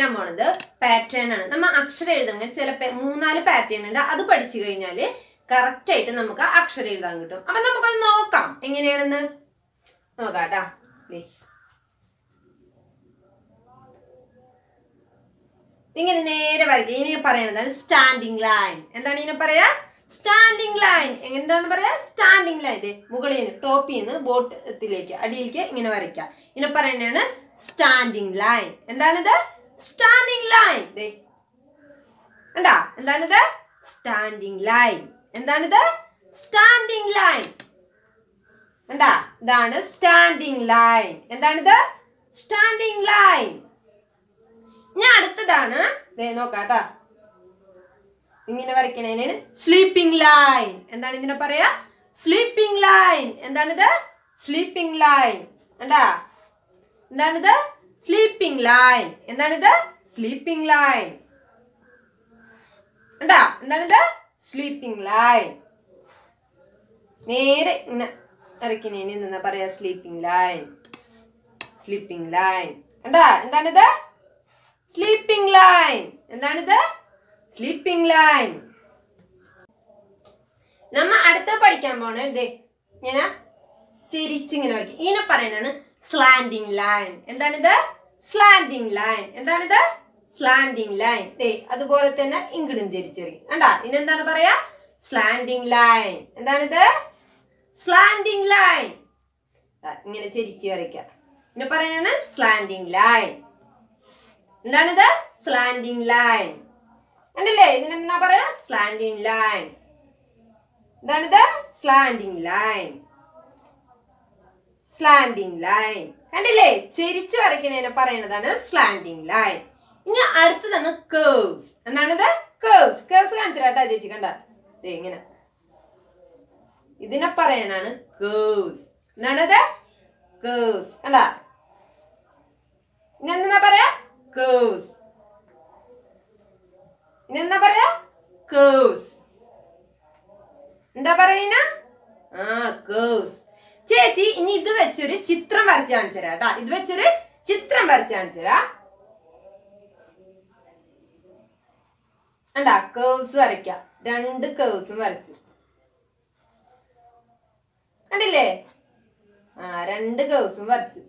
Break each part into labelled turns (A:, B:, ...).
A: പഠിക്കാൻ പോണത് പാറ്റേൺ ആണ് നമ്മ അക്ഷരം എഴുതണമെങ്കിൽ ചില പേ- മൂന്നാല് പാറ്റേൺ ഉണ്ട് അത് പഠിച്ചു കഴിഞ്ഞാൽ കറക്റ്റ് ആയിട്ട് നമുക്ക് അക്ഷരം എഴുതാൻ കിട്ടും അപ്പൊ നമുക്കത് നോക്കാം എങ്ങനെയാണെന്ന് നോക്കാം കേട്ടാ ദേ. ഇങ്ങനെ നേരെ വരയ്ക്കുക ഇനി പറയണതാണ് സ്റ്റാൻഡിങ് ലൈൻ എന്താണ് ഇതിനെ പറയാ സ്റ്റാൻഡിങ് ലൈൻ എന്താന്ന് പറയാ സ്റ്റാൻഡിങ് ലൈൻ ദേ മുകളിൽ നിന്ന് ടോപ്പിൽ നിന്ന് ബോട്ടത്തിലേക്ക് അടിയിലേക്ക് ഇങ്ങനെ വരയ്ക്കുക ഇതിനെ പറയുന്നതാണ് സ്റ്റാൻഡിങ് ലൈൻ എന്താണിത് സ്റ്റാൻഡിങ് ലൈൻ ദേ കണ്ടാ എന്താണിത് സ്റ്റാൻഡിങ് ലൈൻ എന്താണിത് സ്റ്റാൻഡിങ് ലൈൻ കണ്ടാ ഇതാണ് സ്റ്റാൻഡിങ് ലൈൻ എന്താണിത് സ്റ്റാൻഡിങ് ലൈൻ ഇനി അടുത്തതാണ് ദേ നോക്കാട്ടാ ഇങ്ങനെ വരയ്ക്കണേനാണ് സ്ലീപ്പിംഗ് ലൈൻ എന്താണ് ഇതിനെ പറയാ സ്ലീപ്പിംഗ് ലൈൻ എന്താണിത് സ്ലീപ്പിംഗ് ലൈൻ കണ്ടാ എന്താണിത് സ്ലീപ്പിംഗ് ലൈൻ എന്താണിത് സ്ലീപ്പിംഗ് ലൈൻ കണ്ടാ എന്താണിത് സ്ലീപ്പിംഗ് ലൈൻ നേരെ ഇങ്ങനെ വരയ്ക്കണേന് എന്താ പറയാ സ്ലീപ്പിംഗ് ലൈൻ സ്ലീപ്പിംഗ് ലൈൻ കണ്ടാ എന്താണിത് സ്ലീപ്പിംഗ് ലൈൻ എന്താണിത് സ്ലീപ്പിംഗ് ലൈൻ നമ്മ അടുത്ത പഠിക്കാൻ പോണ ഇതേ ഇങ്ങനെ ചിരിച്ചിങ്ങനെ വരയ്ക്കും ഇതിനെ പറയുന്നതാണ് സ്ലാൻഡിങ് ലൈൻ എന്താണിത് സ്ലാൻഡിങ് ലൈൻ എന്താണിത് സ്ലാൻഡിങ് ലൈൻ ദേ അതുപോലെ തന്നെ ഇങ്ങടും ചിരിച്ചെറിയും കണ്ടാ ഇനെന്താണ് പറയാ സ്ലാൻഡിങ് ലൈൻ എന്താണിത് സ്ലാൻഡിങ് ലൈൻ ഇങ്ങനെ ചിരിച്ച് വരയ്ക്കുക ഇതിനെ പറയുന്നതാണ് സ്ലാൻഡിങ് ലൈൻ എന്താണിത് സ്ലാൻഡിങ് ലൈൻ കണ്ടില്ലേ ഇതിനെന്താ പറയാ സ്ലാൻഡിങ് ലൈൻ എന്താണിത് സ്ലാൻഡിങ് ലൈൻ സ്ലാൻഡിങ് ലൈൻ കണ്ടില്ലേ ചെരിച്ച് വരയ്ക്കണേനെ പറയുന്നതാണ് സ്ലാൻഡിങ് ലൈൻ ഇനി അടുത്തതാണ് കേവ്സ് എന്താണിത് കേവ്സ് കേവ്സ് കാണിച്ചിട്ടാ ചേച്ചി കണ്ട ദേ ഇങ്ങനെ ഇതിനെ പറയാനാണ് കേവ്സ് എന്താണത് കേവ്സ് കണ്ട ഇനി എന്താ പറയാ കേവ്സ് ഇനി എന്താ പറയാ കേവ്സ് എന്താ പറയുന്ന ആ കേവ്സ് ചേച്ചി ഇനി ഇത് വെച്ചൊരു ചിത്രം വരച്ച് കാണിച്ചു തരാം കേട്ടാ ഇത് വെച്ചൊരു ചിത്രം വരച്ച് കാണിച്ചു തരാം ഉണ്ടാ കേവ്സ് വരയ്ക്ക രണ്ട് കേവ്സും വരച്ചു കണ്ടില്ലേ ആ രണ്ട് കേവ്സും വരച്ചു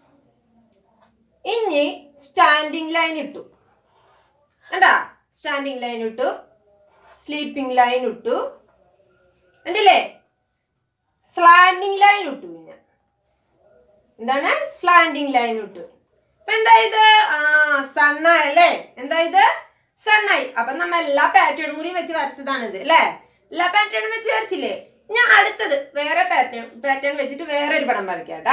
A: ഇനി സ്റ്റാൻഡിങ് ലൈൻ ഇട്ടു കണ്ടാ സ്റ്റാൻഡിങ് ലൈൻ ഇട്ടു സ്ലീപ്പിംഗ് ലൈൻ ഇട്ടു കണ്ടില്ലേ സ്ലാൻഡിങ് ലൈൻ ഇട്ടു പിന്നെ എന്താണ് സ്ലാൻഡിങ് ലൈൻ ഇട്ടു ഇപ്പൊ എന്താ ഇത് ആ സണ്ണായല്ലേ എന്താ ഇത് സണ്ണായി അപ്പൊ നമ്മ എല്ലാ പാറ്റേണും കൂടി വെച്ച് വരച്ചതാണ് ഇത് അല്ലേ എല്ലാ പാറ്റേണും വെച്ച് വരച്ചില്ലേ ഞാൻ അടുത്തത് വേറെ പാറ്റേൺ പാറ്റേൺ വെച്ചിട്ട് വേറെ ഒരു പടം വരയ്ക്കാം കേട്ടാ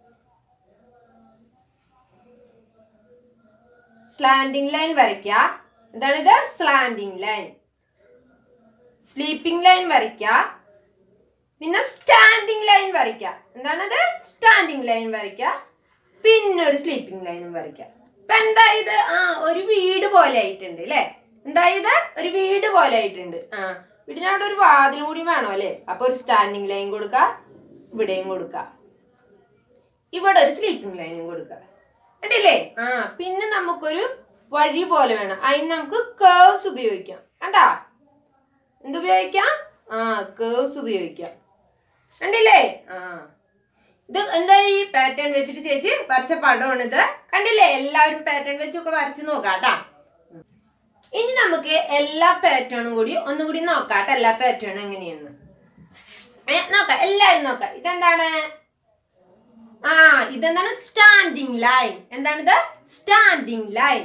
A: സ്ലാൻഡിങ് ലൈൻ വരയ്ക്ക എന്താണിത് സ്ലാൻഡിങ് ലൈൻ സ്ലീപ്പിംഗ് ലൈൻ വരയ്ക്ക പിന്നെ സ്റ്റാൻഡിങ് ലൈൻ വരയ്ക്ക എന്താണത് സ്റ്റാൻഡിങ് ലൈൻ വരയ്ക്ക പിന്നെ ഒരു സ്ലീപ്പിംഗ് ലൈനും വരയ്ക്ക ഇപ്പൊ എന്താ ഇത് ആ ഒരു വീട് പോലെ ആയിട്ടുണ്ട് അല്ലേ എന്താ ഇത് ഒരു വീട് പോലെ ആയിട്ടുണ്ട് ആ വീടിനവിടെ ഒരു വാതിലും കൂടി വേണം അല്ലേ അപ്പൊ ഒരു സ്റ്റാൻഡിങ് ലൈൻ കൊടുക്ക ഇവിടെയും കൊടുക്ക ഇവിടെ ഒരു സ്ലീപ്പിംഗ് ലൈനും കൊടുക്ക കണ്ടില്ലേ ആ പിന്നെ നമുക്കൊരു വഴി പോലെ വേണം അതിന് നമുക്ക് കേവ്സ് ഉപയോഗിക്കാം കണ്ടാ എന്തുപയോഗിക്കാം ആ കേവ്സ് ഉപയോഗിക്കാം കണ്ടില്ലേ ആ ഇത് എന്താ ഈ പാറ്റേൺ വെച്ചിട്ട് ചേച്ചി വരച്ച പടമാണ് ഇത് കണ്ടില്ലേ എല്ലാവരും പാറ്റേൺ വെച്ചൊക്കെ വരച്ച് നോക്കാട്ടാ ഇനി നമുക്ക് എല്ലാ പാറ്റേണും കൂടി ഒന്നുകൂടി നോക്കാട്ടെ എല്ലാ പാറ്റേണും എങ്ങനെയെന്ന് ഏ നോക്കാം എല്ലാവരും നോക്കാം ഇതെന്താണ് ആ ഇതെന്താണ് സ്റ്റാൻഡിങ് ലൈൻ എന്താണിത് സ്റ്റാൻഡിങ് ലൈൻ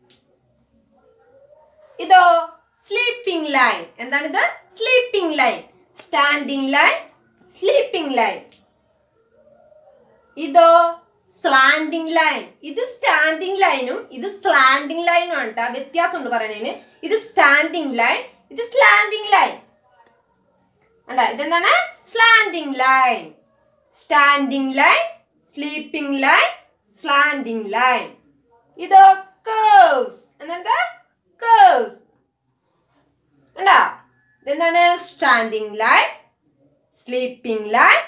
A: ഇതോ സ്ലീപ്പിംഗ് ലൈൻ എന്താണിത് sleeping line standing line sleeping line ഇതോ സ്ലാൻഡിംഗ് ലൈൻ ഇത് സ്റ്റാൻഡിംഗ് ലൈനും ഇത് സ്ലാൻഡിംഗ് ലൈനും ആണ് കേട്ടോ വ്യത്യാസമുണ്ട് പറയണേന് ഇത് സ്റ്റാൻഡിംഗ് ലൈൻ ഇത് സ്ലാൻഡിംഗ് ലൈൻ അണ്ട ഇതെന്താണ് slanting line standing line sleeping line slanting line ഇതോ കേവ്സ് എന്നിട്ട് കേവ്സ് കണ്ടോ ഇതെന്താണ് standing line sleeping line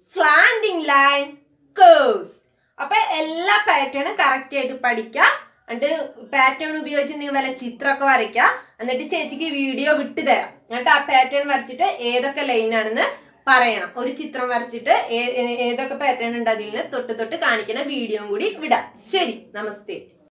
A: slanting line curves അപ്പൊ എല്ലാ പാറ്റേണും കറക്റ്റ് ആയിട്ട് പഠിക്കാം എന്നിട്ട് പാറ്റേൺ ഉപയോഗിച്ച് നിങ്ങൾ വല്ല ചിത്രമൊക്കെ വരയ്ക്കുക എന്നിട്ട് ചേച്ചിക്ക് വീഡിയോ വിട്ടു തരാം എന്നിട്ട് ആ പാറ്റേൺ വരച്ചിട്ട് ഏതൊക്കെ ലൈൻ ആണെന്ന് പറയണം ഒരു ചിത്രം വരച്ചിട്ട് ഏ- ഏ- ഏതൊക്കെ പാറ്റേൺ ഉണ്ട് അതിൽ നിന്ന് തൊട്ട് തൊട്ട് കാണിക്കണ വീഡിയോയും കൂടി വിടാം ശരി നമസ്തേ